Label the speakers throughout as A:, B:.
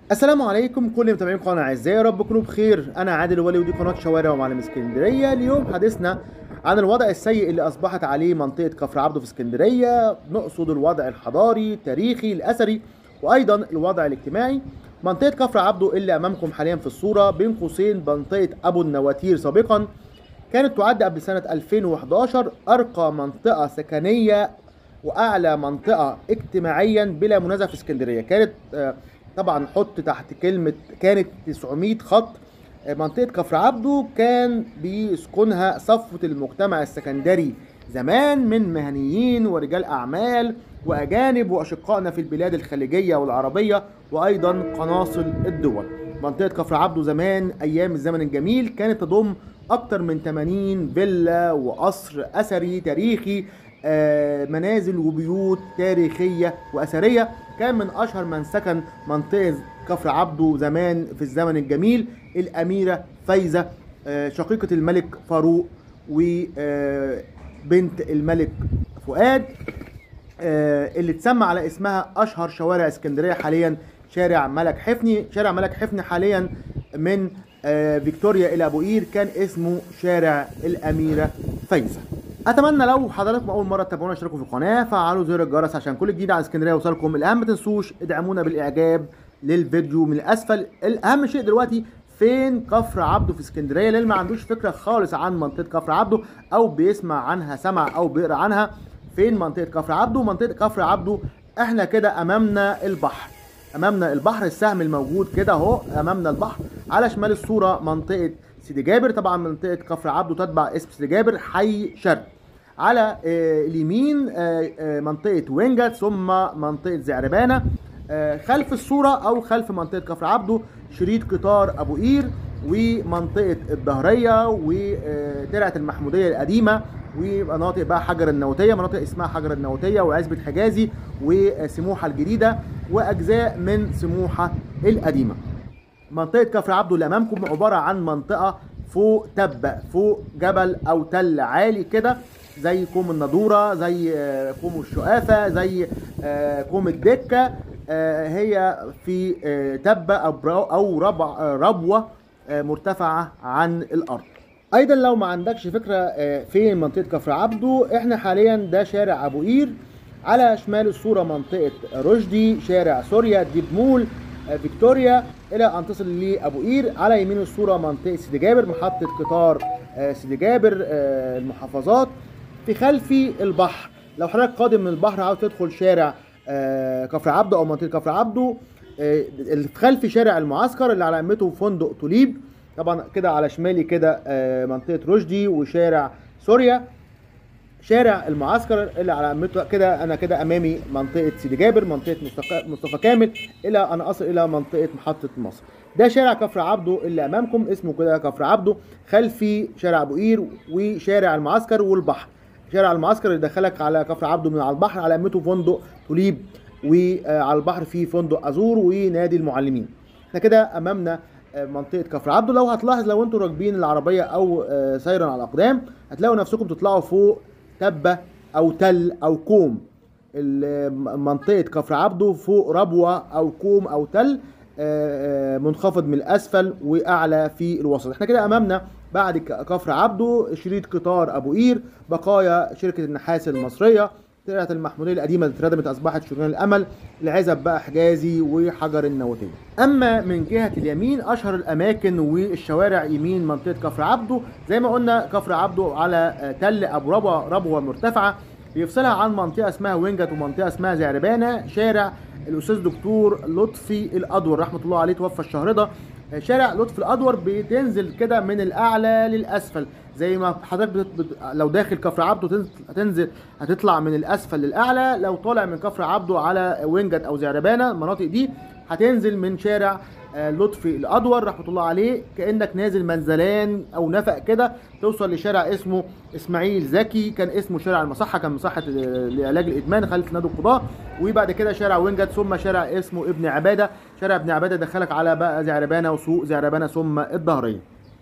A: السلام عليكم كل متابعين قناه اعزائي يا رب تكونوا بخير انا عادل ولي ودي قناه شوارع ومعلم اسكندريه اليوم حديثنا عن الوضع السيء اللي اصبحت عليه منطقه كفر عبده في اسكندريه نقصد الوضع الحضاري التاريخي الاثري وايضا الوضع الاجتماعي منطقه كفر عبده اللي امامكم حاليا في الصوره بين قوسين منطقه ابو النواتير سابقا كانت تعد قبل سنه 2011 ارقى منطقه سكنيه واعلى منطقه اجتماعيا بلا منازع في اسكندريه كانت آه، طبعا حط تحت كلمه كانت 900 خط آه، منطقه كفر عبده كان بيسكنها صفوه المجتمع السكندري زمان من مهنيين ورجال اعمال واجانب واشقائنا في البلاد الخليجيه والعربيه وايضا قناصل الدول منطقه كفر عبده زمان ايام الزمن الجميل كانت تضم اكتر من 80 فيلا وقصر اثري تاريخي آه، منازل وبيوت تاريخية وأثرية كان من أشهر من سكن منطقة كفر عبده زمان في الزمن الجميل الأميرة فايزة آه، شقيقة الملك فاروق وبنت الملك فؤاد آه، اللي اتسمى على اسمها أشهر شوارع اسكندرية حاليا شارع ملك حفني شارع ملك حفني حاليا من آه، فيكتوريا إلى أبو قير كان اسمه شارع الأميرة فايزة اتمنى لو حضراتكم اول مره تتابعونا اشتركوا في القناه فعلوا زر الجرس عشان كل جديد عن اسكندريه يوصلكم الاهم ما تنسوش ادعمونا بالاعجاب للفيديو من الاسفل الاهم شيء دلوقتي فين كفر عبده في اسكندريه للي ما عندوش فكره خالص عن منطقه كفر عبده او بيسمع عنها سمع او بيقرا عنها فين منطقه كفر عبده منطقه كفر عبده احنا كده امامنا البحر امامنا البحر السهم الموجود كده اهو امامنا البحر على شمال الصوره منطقه سيدي جابر طبعا منطقه كفر عبده تتبع اسم سيدي جابر حي شرق على آه، اليمين آه، آه، منطقة وينجا ثم منطقة زعربانة آه، خلف الصورة أو خلف منطقة كفر عبده شريط قطار أبو قير ومنطقة الظهرية وترعة المحمودية القديمة ومناطق بقى حجر النوتية مناطق اسمها حجر النوتية وعزبة حجازي وسموحة الجديدة وأجزاء من سموحة القديمة منطقة كفر عبده اللي أمامكم عبارة عن منطقة فوق تبة فوق جبل أو تل عالي كده زي كوم الندورة زي آه، كوم الشقافة زي آه، كوم الدكة آه، هي في آه، تبة أو برا- أو ربع آه، ربوة آه، مرتفعة عن الأرض ايضا لو ما عندكش فكره آه، فين منطقه كفر عبده احنا حاليا ده شارع ابو قير على شمال الصوره منطقه رشدي شارع سوريا ديب مول آه، فيكتوريا الى ان تصل لابو قير على يمين الصوره منطقه سيدي جابر محطه قطار آه، سيدي جابر آه، المحافظات في خلفي البحر لو حضرتك قادم من البحر عاوز تدخل شارع آه، كفر عبده او منطقه كفر عبده آه، اللي في خلفي شارع المعسكر اللي على قمته فندق توليب طبعا كده على شمالي كده آه، منطقه رشدي وشارع سوريا شارع المعسكر اللي على قمته كده انا كده امامي منطقه سيدي جابر منطقه مصطفى- مصطفى كامل الى ان اصل الى منطقه محطه مصر ده شارع كفر عبده اللي امامكم اسمه كده كفر عبده خلفي شارع ابو قير وشارع المعسكر والبحر شارع المعسكر اللي دخلك على كفر عبده من على البحر على قمته فندق توليب وعلى البحر في فندق ازور ونادي المعلمين احنا كده امامنا آه، منطقه كفر عبده لو هتلاحظ لو انتوا راكبين العربيه او آه، سيرا على الاقدام هتلاقوا نفسكم تطلعوا فوق تبه او تل او كوم ال- منطقه كفر عبده فوق ربوه او كوم او تل آه، آه، منخفض من الاسفل واعلى في الوسط احنا كده امامنا بعد ك- كفر عبده شريط قطار ابو قير بقايا شركه النحاس المصريه ترعه المحموديه القديمه اللي اتردمت اصبحت شريان الامل العزب بقى حجازي وحجر النوتيه اما من جهه اليمين اشهر الاماكن والشوارع يمين منطقه كفر عبده زي ما قلنا كفر عبده على آه، تل ابو ربوه ربوه مرتفعه بيفصلها عن منطقه اسمها وينجت ومنطقه اسمها زعربانه شارع الاستاذ دكتور لطفي الادور رحمه الله عليه توفى الشهر ده شارع لطفي الادور بتنزل كده من الاعلى للاسفل زي ما حضرتك بت... بت... لو داخل كفر عبده تنزل... هتنزل هتطلع من الاسفل للاعلى لو طالع من كفر عبده على وينجت او زعربانه المناطق دي هتنزل من شارع آه، لطفي الادور رحمه الله عليه كانك نازل منزلان او نفق كده توصل لشارع اسمه اسماعيل زكي كان اسمه شارع المصحه كان مصحه آه، لعلاج الادمان خلف نادي القضاه وبعد كده شارع وينجت ثم شارع اسمه ابن عباده شارع ابن عباده دخلك على بقى زعربانه وسوق زعربانه ثم الظهريه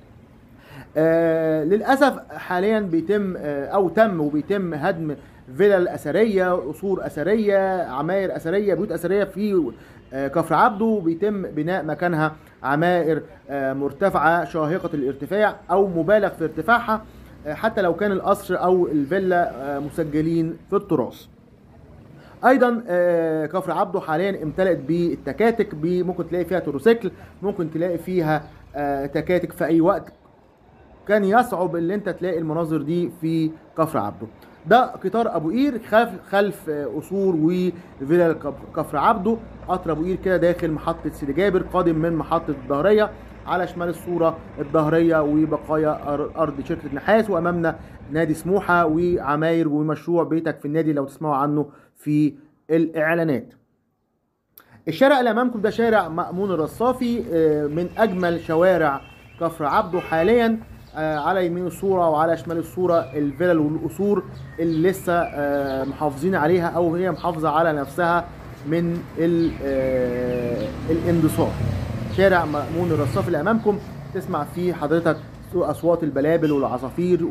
A: آه للاسف حاليا بيتم آه او تم وبيتم هدم فيلل اثريه قصور اثريه عماير اثريه بيوت اثريه في آه، كفر عبده بيتم بناء مكانها عمائر آه، مرتفعة شاهقة الارتفاع أو مبالغ في ارتفاعها آه، حتى لو كان القصر أو الفيلا آه، مسجلين في التراث ايضا آه، كفر عبده حاليا امتلأت بالتكاتك ب- ممكن تلاقي فيها تروسيكل ممكن تلاقي فيها آه، تكاتك في اي وقت كان يصعب ان انت تلاقي المناظر دي في كفر عبده ده قطار ابو قير خلف خلف آه، قصور وفيلا كف- كفر عبده قطر ابو قير كده داخل محطه سيدي جابر قادم من محطه الظهريه على شمال الصوره الظهريه وبقايا أر- ارض شركه نحاس وامامنا نادي سموحه وعماير ومشروع بيتك في النادي لو تسمعوا عنه في الاعلانات الشارع اللي امامكم ده شارع مأمون الرصافي آه، من اجمل شوارع كفر عبده حاليا آه، على يمين الصورة وعلى شمال الصورة الفلل والقصور اللي لسه آه، محافظين عليها او هي محافظة على نفسها من ال- آه، الاندثار شارع مأمون الرصافي اللي امامكم تسمع فيه حضرتك اصوات البلابل والعصافير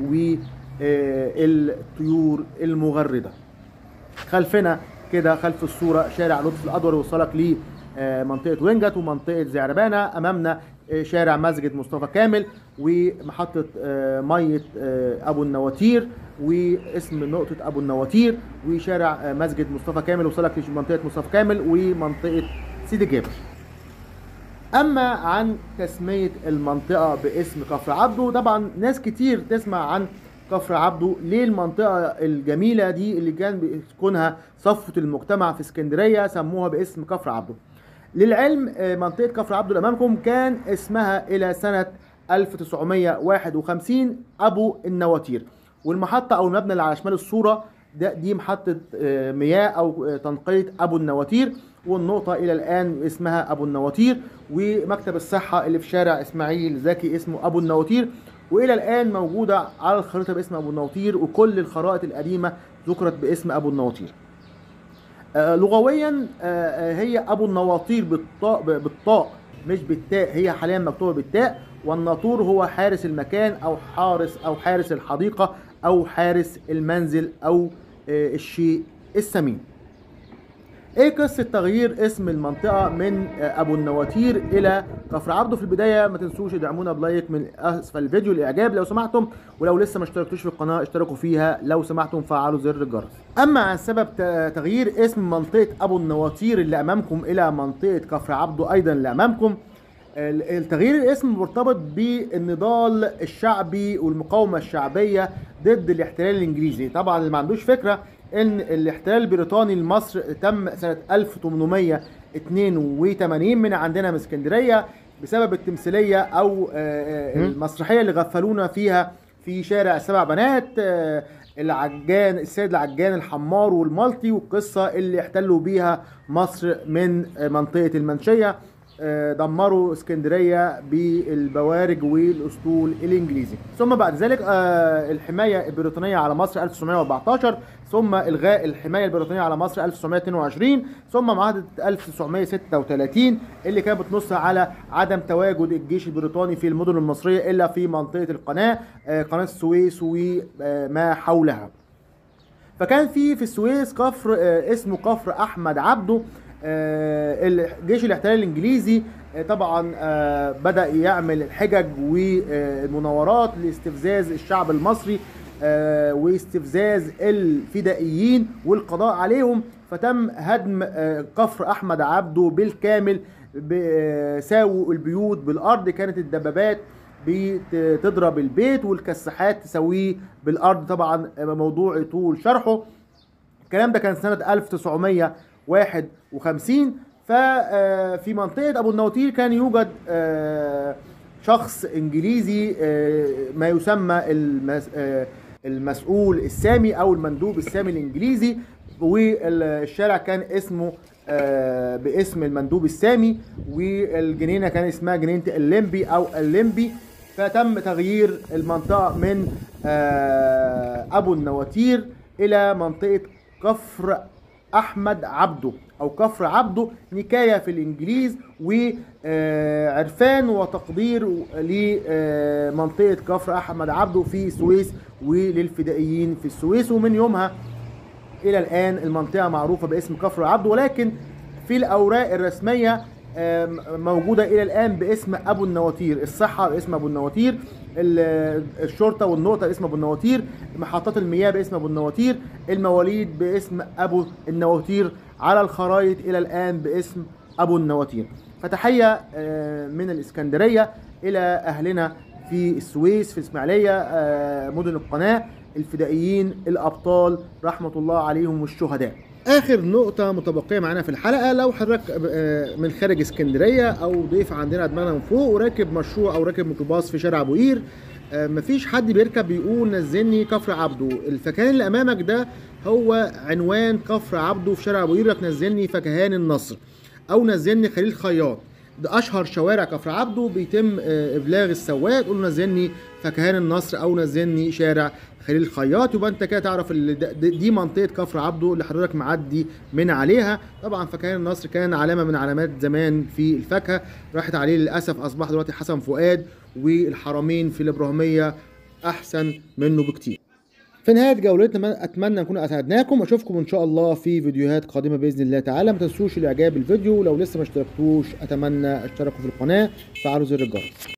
A: والطيور المغردة خلفنا كده خلف الصورة شارع لطفي الأدور يوصلك لمنطقة وينجت ومنطقة زعربانة أمامنا آه، شارع مسجد مصطفى كامل ومحطة آه، مية آه، أبو النواتير واسم نقطة أبو النواتير وشارع آه، مسجد مصطفى كامل يوصلك لمنطقة مصطفى كامل ومنطقة سيدي جابر اما عن تسميه المنطقه باسم كفر عبده طبعا ناس كتير تسمع عن كفر عبده ليه المنطقه الجميله دي اللي كان بيسكنها صفوه المجتمع في اسكندريه سموها باسم كفر عبده للعلم آه، منطقه كفر عبده اللي امامكم كان اسمها الى سنه 1951 ابو النواتير والمحطه او المبنى اللي على شمال الصوره ده دي محطه آه، مياه او آه، تنقيه ابو النواتير والنقطه الى الان اسمها ابو النواتير ومكتب الصحه اللي في شارع اسماعيل زكي اسمه ابو النواتير والى الان موجوده على الخريطه باسم ابو النواتير وكل الخرائط القديمه ذكرت باسم ابو النواتير آه، لغويا آه، آه، هي ابو النواطير بالطاء بالطاء مش بالتاء هي حاليا مكتوبه بالتاء والناطور هو حارس المكان او حارس او حارس الحديقه او حارس المنزل او آه، الشيء الثمين ايه قصة تغيير اسم المنطقة من آه، ابو النواتير الى كفر عبده في البداية ما تنسوش ادعمونا بلايك من اسفل الفيديو الاعجاب لو سمحتم ولو لسه ما اشتركتوش في القناة اشتركوا فيها لو سمحتم فعلوا زر الجرس اما عن سبب ت- تغيير اسم منطقة ابو النواتير اللي امامكم الى منطقة كفر عبده ايضا اللي امامكم ال- التغيير الاسم مرتبط بالنضال الشعبي والمقاومة الشعبية ضد الاحتلال الانجليزي طبعا اللي ما عندوش فكرة ان الاحتلال البريطاني لمصر تم سنة 1882 من عندنا من اسكندرية بسبب التمثيلية او آه، آه، المسرحية اللي غفلونا فيها في شارع سبع بنات آه، العجان السيد العجان الحمار والمالتي والقصة اللي احتلوا بيها مصر من آه، منطقة المنشية آه، دمروا اسكندريه بالبوارج والاسطول الانجليزي ثم بعد ذلك آه، الحمايه البريطانيه على مصر 1914 ثم الغاء الحمايه البريطانيه على مصر 1922 ثم معاهده 1936 اللي كانت بتنص على عدم تواجد الجيش البريطاني في المدن المصريه الا في منطقه القناه آه، قناه السويس وما حولها فكان في في السويس كفر آه، اسمه كفر احمد عبده آه، الجيش الاحتلال الانجليزي آه، طبعا آه، بدا يعمل حجج ومناورات لاستفزاز الشعب المصري آه، واستفزاز الفدائيين والقضاء عليهم فتم هدم آه، كفر احمد عبده بالكامل ب- ساووا البيوت بالارض كانت الدبابات بتضرب البيت والكساحات تسويه بالارض طبعا موضوع طول شرحه الكلام ده كان سنة 1951 ففي منطقة أبو النواتير كان يوجد آه، شخص إنجليزي آه، ما يسمى المس- آه، المسؤول السامي أو المندوب السامي الإنجليزي والشارع كان اسمه آه، باسم المندوب السامي والجنينة كان اسمها جنينة الليمبي أو الليمبي فتم تغيير المنطقة من آه، أبو النواتير إلى منطقة كفر احمد عبده او كفر عبده نكايه في الانجليز وعرفان وتقدير لمنطقه كفر احمد عبده في السويس وللفدائيين في السويس ومن يومها الى الان المنطقه معروفه باسم كفر عبده ولكن في الاوراق الرسميه آم، موجوده الى الان باسم ابو النواتير الصحه باسم ابو النواتير ال- الشرطه والنقطه باسم ابو النواتير محطات المياه باسم ابو النواتير المواليد باسم ابو النواتير على الخرائط الى الان باسم ابو النواتير فتحيه آه، من الاسكندريه الى اهلنا في السويس في الاسماعيليه آه، مدن القناه الفدائيين الابطال رحمه الله عليهم والشهداء اخر نقطة متبقية معانا في الحلقة لو حضرتك آه، من خارج اسكندرية او ضيف عندنا دماغنا من فوق وراكب مشروع او راكب ميكروباص في شارع ابو قير آه، مفيش حد بيركب بيقول نزلني كفر عبده الفكان اللي امامك ده هو عنوان كفر عبده في شارع ابو قير لك نزلني فكهان النصر او نزلني خليل خياط ده اشهر شوارع كفر عبده بيتم آه، ابلاغ السواق تقول له نزلني فكهان النصر او نزلني شارع خليل خياط يبقى انت كده تعرف ال- ده- ده- دي منطقه كفر عبده اللي حضرتك معدي من عليها طبعا فكهان النصر كان علامه من علامات زمان في الفاكهه راحت عليه للاسف اصبح دلوقتي حسن فؤاد والحرمين في الابراهيميه احسن منه بكتير في نهايه جولتنا اتمنى نكون اسعدناكم اشوفكم ان شاء الله في فيديوهات قادمه باذن الله تعالى ما تنسوش الاعجاب بالفيديو لو لسه ما اشتركتوش اتمنى اشتركوا في القناه فعلوا زر الجرس